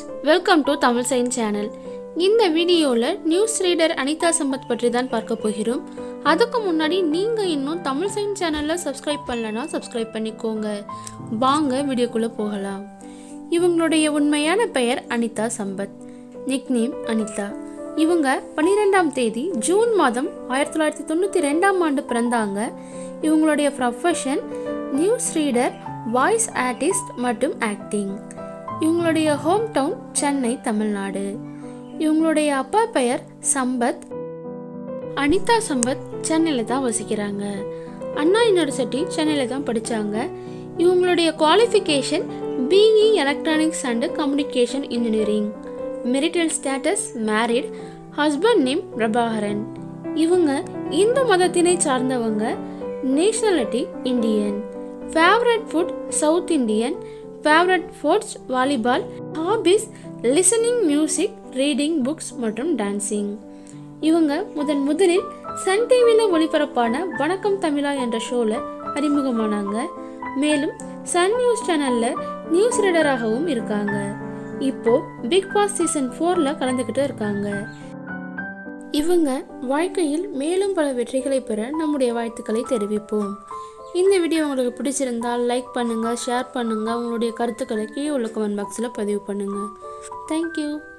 welcome to Tamil science channel இந்த வீடியோவில் news reader Anitha Sampath பற்றி தான் பார்க்க போகிறோம் அதுக்கு முன்னாடி நீங்கள் இன்னும் தமிழ் சயின்ஸ் சேனலில் சப்ஸ்கிரைப் பண்ணலனா சப்ஸ்கிரைப் பண்ணிக்கோங்க வாங்க வீடியோக்குள்ளே போகலாம் இவங்களுடைய உண்மையான பெயர் அனிதா சம்பத் நிக்நேம் அனிதா இவங்க பன்னிரெண்டாம் தேதி ஜூன் மாதம் ஆயிரத்தி தொள்ளாயிரத்தி தொண்ணூற்றி ரெண்டாம் ஆண்டு பிறந்தாங்க இவங்களுடைய profession news reader voice artist மற்றும் ஆக்டிங் இவங்களுடைய ஹோம் டவுன் சென்னை தமிழ்நாடு இவங்களுடைய அப்பா பெயர் சம்பத் அனிதா சம்பத் சென்னையில் தான் வசிக்கிறாங்க அண்ணா யூனிவர்சிட்டி சென்னையில் தான் படித்தாங்க இவங்களுடைய qualification BE electronics and communication engineering marital status married husband name Prabhakaran இவங்க இந்து மதத்தினை சார்ந்தவங்க nationality Indian favourite food south Indian favourite sports volleyball hobbies listening music reading books மற்றும் டான்சிங் இவங்க முதன் முதலில் சன் டிவியில் ஒளிபரப்பான வணக்கம் தமிழா என்ற ஷோவில் அறிமுகமானாங்க மேலும் சன் நியூஸ் சேனலில் நியூஸ் ரீடராகவும் இருக்காங்க இப்போ பிக் பாஸ் சீசன் ஃபோரில் கலந்துக்கிட்டு இருக்காங்க இவங்க வாழ்க்கையில் மேலும் பல வெற்றிகளை பெற நம்முடைய வாழ்த்துக்களை தெரிவிப்போம் இந்த வீடியோ உங்களுக்கு பிடிச்சிருந்தால் லைக் பண்ணுங்கள் ஷேர் பண்ணுங்கள் உங்களுடைய கருத்துக்களை கீழே உள்ள கமெண்ட் பாக்ஸில் பதிவு பண்ணுங்கள் தேங்க்யூ